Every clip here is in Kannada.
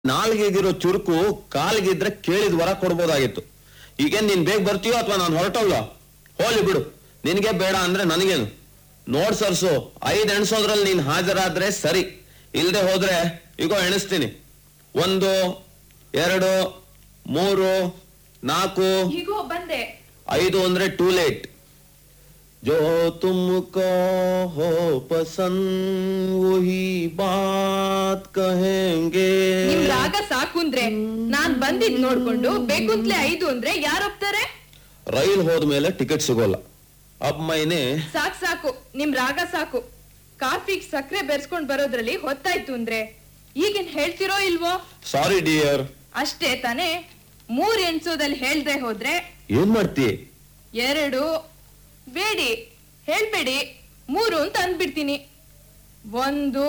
ನಾಲ್ಗೆಗಿರೋ ಚುರುಕು ಕಾಲ್ಗಿದ್ರೆ ಕೇಳಿದ ವರ ಕೊಡ್ಬೋದಾಗಿತ್ತು ಈಗೇನ್ ನೀನ್ ಬೇಗ ಬರ್ತೀಯೋ ಅಥವಾ ನಾನು ಹೊರಟೋಲ್ಲ ಹೋಲಿ ಬಿಡು ನಿನಗೆ ಬೇಡ ಅಂದ್ರೆ ನನಗೇನು ನೋಡ್ ಸರ್ಸು ಐದ್ ಎಣ್ಸೋದ್ರಲ್ಲಿ ನೀನ್ ಹಾಜರಾದ್ರೆ ಸರಿ ಇಲ್ದೆ ಹೋದ್ರೆ ಈಗ ಎಣಿಸ್ತೀನಿ ಒಂದು ಎರಡು ಮೂರು ನಾಲ್ಕು ಹೀಗೋ ಬಂದೆ ಐದು ಅಂದ್ರೆ ಟೂ ಲೇಟ್ जो तुमको हो पसंद वही बात कहेंगे ನಿಮ್ ರಾಗ ಸಾಕು ಅಂದ್ರೆ ನಾನ್ ಬಂದಿದ್ ನೋಡ್ಕೊಂಡು ಬೇಕುಂತ್ಲೆ ಐದು ಅಂದ್ರೆ ಯಾರೊಪ್ತಾರೆ ರೈಲ್ ಹೋದ್ಮೇಲೆ ಟಿಕೆಟ್ ಸಿಗೋಲ್ಲ ಅಬ್ ಮೈನೆ ಸಾಕ್ ಸಾಕು ನಿಮ್ ರಾಗ ಸಾಕು ಕಾಫಿಗ್ ಸಕ್ಕರೆ ಬೆರ್ಸ್ಕೊಂಡ್ ಬರೋದ್ರಲ್ಲಿ ಹೊತ್ತಾಯ್ತು ಅಂದ್ರೆ ಈಗೇನ್ ಹೇಳ್ತಿರೋ ಇಲ್ವೋ ಸಾರಿ ಡಿಯರ್ ಅಷ್ಟೇ ತಾನೇ ಮೂರ್ ಎಣ್ಸೋದಲ್ಲಿ ಹೇಳ್ದೆ ಹೋದ್ರೆ ಏನ್ ಮಾಡ್ತಿ ಎರಡು ಬೇಡಿ ಹೇಳ್ಬೇಡಿ ಮೂರು ಅಂತ ಅಂದ್ಬಿಡ್ತೀನಿ ಒಂದು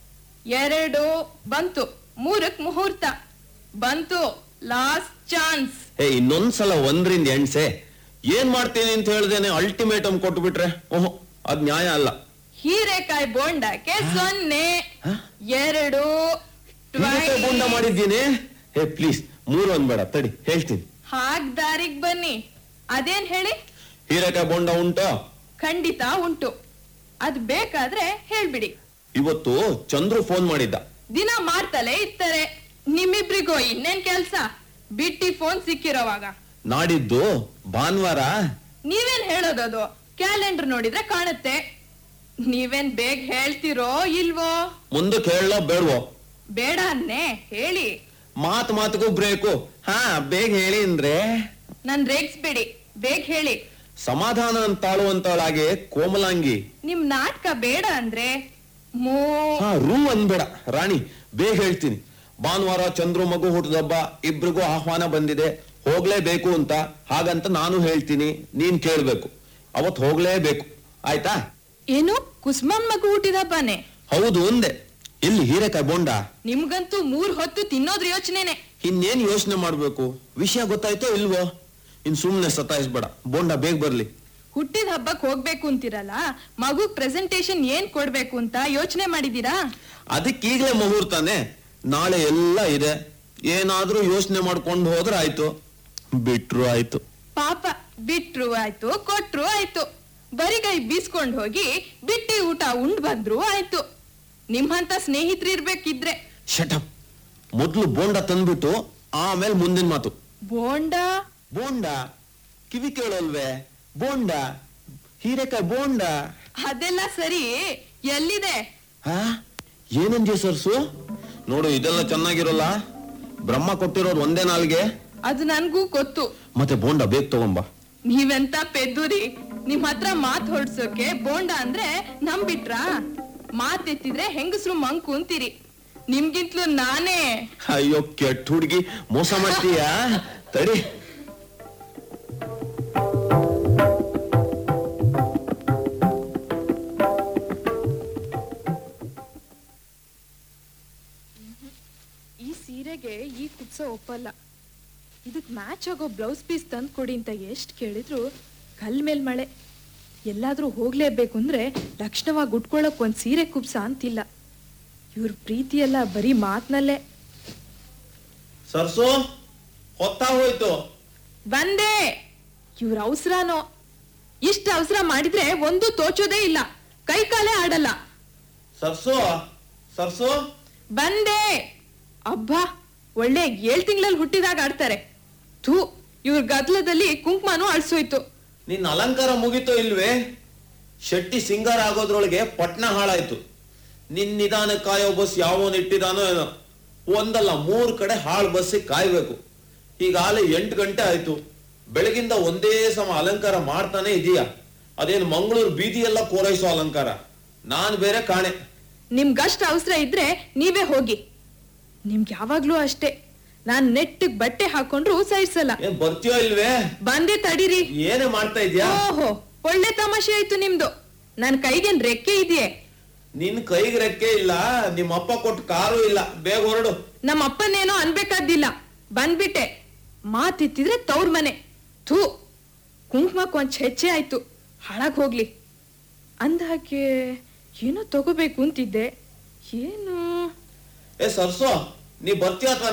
ಎರಡು ಬಂತು ಮೂರಕ್ ಮುಹೂರ್ತ ಬಂತು ಲಾಸ್ಟ್ ಚಾನ್ಸ್ ಹೇ ಇನ್ನೊಂದ್ಸಲ ಒಂದ್ರಿಂದ ಎಣ್ಸೆ ಏನ್ ಮಾಡ್ತೀನಿ ಅಂತ ಹೇಳ್ದೇನೆ ಅಲ್ಟಿಮೇಟಮ್ ಕೊಟ್ಬಿಟ್ರೆ ಓಹೋ ಅದ್ ನ್ಯಾಯ ಅಲ್ಲ ಹೀರೆಕಾಯಿ ಬೋಂಡಕ್ಕೆ ಸೊನ್ನೆ ಹ? ಎರಡು ಹೀಗೆ ಬುಂಡ ಮಾಡಿದ್ದೀನಿ ಹೇ ಪ್ಲೀಸ್ ಮೂರು ಅನ್ಬೇಡ ತಡಿ ಹೇಳ್ತೀನಿ ಹಾಗ್ ದಾರಿಗ್ ಬನ್ನಿ ಅದೇನ್ ಹೇಳಿ ಹೀರೆಕಾಯಿ ಬೋಂಡ ಉಂಟೋ ಖಂಡಿತ ಉಂಟು ಅದ್ ಬೇಕಾದ್ರೆ ಹೇಳ್ಬಿಡಿ ಇವತ್ತು ಚಂದ್ರು ಫೋನ್ ಮಾಡಿದ್ದ ದಿನ ಮಾಡ್ತಲೇ ಇರ್ತಾರೆ ನಿಮ್ಮಿಬ್ರಿಗೂ ಇನ್ನೇನ್ ಕೆಲ್ಸ ಬಿಟ್ಟಿ ಫೋನ್ ಸಿಕ್ಕಿರೋವಾಗ ನಾಡಿದ್ದು ಭಾನುವಾರ ನೀವೇನ್ ಹೇಳೋದದು ಕ್ಯಾಲೆಂಡರ್ ನೋಡಿದ್ರೆ ಕಾಣುತ್ತೆ ನೀವೇನ್ ಬೇಗ ಹೇಳ್ತಿರೋ ಇಲ್ವೋ ಮುಂದಕ್ಕೆ ಹೇಳೋ ಬೇಡವೋ ಬೇಡ ಅನ್ನೇ ಹೇಳಿ ಮಾತ್ ಮಾತಿಗೂ ಬ್ರೇಕು ಹಾ ಬೇಗ ಹೇಳಿ ಅಂದ್ರೆ ನನ್ ರೇಗ್ಸ್ಬೇಡಿ ಬೇಗ ಹೇಳಿ ಸಮಾಧಾನ ಅಂತಾಳುವಂತಾಳಾಗೆ ಕೋಮಲಾಂಗಿ ನಿಮ್ ನಾಟಕ ಬೇಡ ಅಂದ್ರೆ ಮೂ ಹಾ ರೂ ಅನ್ಬೇಡ ರಾಣಿ ಬೇಗ ಹೇಳ್ತೀನಿ ಭಾನುವಾರ ಚಂದ್ರು ಮಗು ಹುಟ್ಟದಬ್ಬ ಇಬ್ರಿಗೂ ಆಹ್ವಾನ ಬಂದಿದೆ ಹೋಗ್ಲೇಬೇಕು ಅಂತ ಹಾಗಂತ ನಾನು ಹೇಳ್ತೀನಿ ನೀನ್ ಕೇಳ್ಬೇಕು ಅವತ್ ಹೋಗ್ಲೇಬೇಕು ಆಯ್ತಾ ಏನು ಕುಸ್ಮನ್ ಮಗು ಹುಟ್ಟಿದಬ್ಬನೇ ಹೌದು ಅಂದೆ ಎಲ್ಲಿ ಹೀರೆಕಾಯಿ ಬೋಂಡ ನಿಮ್ಗಂತೂ ಮೂರ್ ಹೊತ್ತು ತಿನ್ನೋದ್ರ ಯೋಚನೆನೆ ಇನ್ನೇನ್ ಯೋಚನೆ ಮಾಡ್ಬೇಕು ವಿಷಯ ಗೊತ್ತಾಯ್ತೋ ಇಲ್ವೋ ಇನ್ ಸುಮ್ನೆ ಸತಾಯಿಸ್ಬೇಡ ಬೋಂಡ ಬೇಗ ಬರ್ಲಿ ಹುಟ್ಟಿದ ಹಬ್ಬಕ್ ಹೋಗ್ಬೇಕು ಅಂತಿರಲ್ಲ ಮಗು ಪ್ರೆಸೆಂಟೇಶನ್ ಏನ್ ಕೊಡ್ಬೇಕು ಅಂತ ಯೋಚನೆ ಮಾಡಿದೀರಾ ಅದಕ್ಕೀಗ್ಲೇ ಮುಹೂರ್ತಾನೆ ನಾಳೆ ಎಲ್ಲ ಇದೆ ಏನಾದ್ರೂ ಯೋಚನೆ ಮಾಡ್ಕೊಂಡು ಹೋದ್ರೆ ಆಯ್ತು ಬಿಟ್ರು ಆಯ್ತು ಪಾಪ ಬಿಟ್ರು ಆಯ್ತು ಕೊಟ್ರು ಆಯ್ತು ಬರಿಗೈ ಬೀಸ್ಕೊಂಡ್ ಹೋಗಿ ಬಿಟ್ಟಿ ಊಟ ಉಂಡ್ ಬಂದ್ರು ಆಯ್ತು ನಿಮ್ಮಂತ ಸ್ನೇಹಿತರು ಇರ್ಬೇಕಿದ್ರೆ ಶಟಪ್ ಮೊದ್ಲು ಬೋಂಡ ತಂದ್ಬಿಟ್ಟು ಆಮೇಲೆ ಮುಂದಿನ ಮಾತು ಬೋಂಡ ಬೋಂಡ ಕಿವಿ ಕೇಳೋಲ್ವೇ ಬೋಂಡ ಹೀರೆಕಾಯಿ ಬೋಂಡ ಅದೆಲ್ಲ ಸರಿ ಎಲ್ಲಿದೆ ಹಾ ಏನಂದ್ಯ ಸರ್ಸು ನೋಡು ಇದೆಲ್ಲ ಚೆನ್ನಾಗಿರೋಲ್ಲ ಬ್ರಹ್ಮ ಕೊಟ್ಟಿರೋದು ಒಂದೇ ನಾಲ್ಗೆ ಅದು ನನ್ಗೂ ಗೊತ್ತು ಮತ್ತೆ ಬೋಂಡ ಬೇಗ ತಗೊಂಬ ನೀವೆಂತ ಪೆದ್ದುರಿ ನಿಮ್ ಹತ್ರ ಮಾತ್ ಹೊಡ್ಸೋಕೆ ಬೋಂಡ ಅಂದ್ರೆ ನಂಬಿಟ್ರಾ ಮಾತ್ ಎತ್ತಿದ್ರೆ ಹೆಂಗಸ್ರು ಮಂಕು ಅಂತೀರಿ ನಿಮ್ಗಿಂತ್ಲೂ ನಾನೇ ಅಯ್ಯೋ ಕೆಟ್ಟ ಹುಡುಗಿ ಮೋಸ ಮಾಡ್ತೀಯಾ ತಡಿ ಈ ಸೀರೆಗೆ ಈ ಕುತ್ಸ ಒಪ್ಪಲ್ಲ ಇದಕ್ ಮ್ಯಾಚ್ ಆಗೋ ಬ್ಲೌಸ್ ಪೀಸ್ ತಂದು ಕೊಡಿ ಅಂತ ಎಷ್ಟು ಕೇಳಿದ್ರು ಕಲ್ ಮೇಲ್ ಮಳೆ ಎಲ್ಲಾದ್ರೂ ಹೋಗ್ಲೇಬೇಕು ಅಂದ್ರೆ ಲಕ್ಷಣವಾಗಿ ಉಟ್ಕೊಳಕ್ ಒಂದ್ ಸೀರೆ ಕುಪ್ಸ ಅಂತಿಲ್ಲ ಇವ್ರ ಪ್ರೀತಿ ಎಲ್ಲ ಬರೀ ಮಾತ್ನಲ್ಲೇ ಸರ್ಸು ಹೊತ್ತ ಹೋಯ್ತು ಬಂದೆ ಇವ್ರ ಅವಸರನೋ ಇಷ್ಟ ಅವಸರ ಮಾಡಿದ್ರೆ ಒಂದು ತೋಚೋದೇ ಇಲ್ಲ ಕೈ ಕಾಲೇ ಆಡಲ್ಲ ಸರ್ಸು ಸರ್ಸು ಬಂದೆ ಅಬ್ಬಾ ಒಳ್ಳೆ ಏಳ್ ತಿಂಗಳಲ್ಲಿ ಹುಟ್ಟಿದಾಗ ಆಡ್ತಾರೆ ಥೂ ಇವ್ರ ಗದ್ಲದಲ್ಲಿ ಕುಂಕುಮನೂ ಅಳ್ಸೋಯ್ತು ನಿನ್ನ ಅಲಂಕಾರ ಮುಗೀತೋ ಇಲ್ವೇ ಶೆಟ್ಟಿ ಸಿಂಗಾರ ಆಗೋದ್ರೊಳಗೆ ಪಟ್ನ ಹಾಳಾಯ್ತು ನಿನ್ ನಿಧಾನ ಕಾಯೋ ಬಸ್ ಯಾವನ್ ಇಟ್ಟಿದಾನೋ ಏನೋ ಒಂದಲ್ಲ ಮೂರ್ ಕಡೆ ಹಾಳ್ ಬಸ್ಸಿಗೆ ಕಾಯ್ಬೇಕು ಈಗಾಗಲೇ ಎಂಟು ಗಂಟೆ ಆಯ್ತು ಬೆಳಗಿಂದ ಒಂದೇ ಸಮ ಅಲಂಕಾರ ಮಾಡ್ತಾನೆ ಇದೀಯಾ ಅದೇನು ಮಂಗಳೂರು ಬೀದಿ ಎಲ್ಲ ಕೋರೈಸೋ ಅಲಂಕಾರ ನಾನ್ ಬೇರೆ ಕಾಣೆ ನಿಮ್ಗಷ್ಟ ಅವಸರ ಇದ್ರೆ ನೀವೇ ಹೋಗಿ ನಿಮ್ಗೆ ಯಾವಾಗ್ಲೂ ಅಷ್ಟೇ ನಾನ್ ನೆಟ್ಟಿಗ್ ಬಟ್ಟೆ ಹಾಕೊಂಡ್ರು ಸಹಿಸಲ್ಲ ಏನ್ ಬರ್ತೀಯೋ ಇಲ್ವೇ ಬಂದೆ ತಡೀರಿ ಏನೇ ಮಾಡ್ತಾ ಇದ್ಯಾ ಓಹೋ ಒಳ್ಳೆ ತಮಾಷೆ ಆಯ್ತು ನಿಮ್ದು ನನ್ ಕೈಗೇನ್ ರೆಕ್ಕೆ ಇದೆಯೇ ನಿನ್ ಕೈಗೆ ರೆಕ್ಕೆ ಇಲ್ಲ ನಿಮ್ಮ ಅಪ್ಪ ಕೊಟ್ಟು ಕಾರು ಇಲ್ಲ ಬೇಗ ಹೊರಡು ನಮ್ಮ ಅಪ್ಪನೇನೋ ಅನ್ಬೇಕಾದ್ದಿಲ್ಲ ಬಂದ್ಬಿಟ್ಟೆ ಮಾತಿತ್ತಿದ್ರೆ ತವ್ರ ಮನೆ ಥೂ ಕುಂಕುಮಕ್ ಒಂದ್ ಹೆಚ್ಚೆ ಆಯ್ತು ಹಾಳಾಗ್ ಹೋಗ್ಲಿ ಅಂದಾಗೆ ಏನೋ ತಗೋಬೇಕು ಅಂತಿದ್ದೆ ಏನು ಏ ಸರ್ಸೋ ನೀ ಬರ್ತೀಯ ಅಥವಾ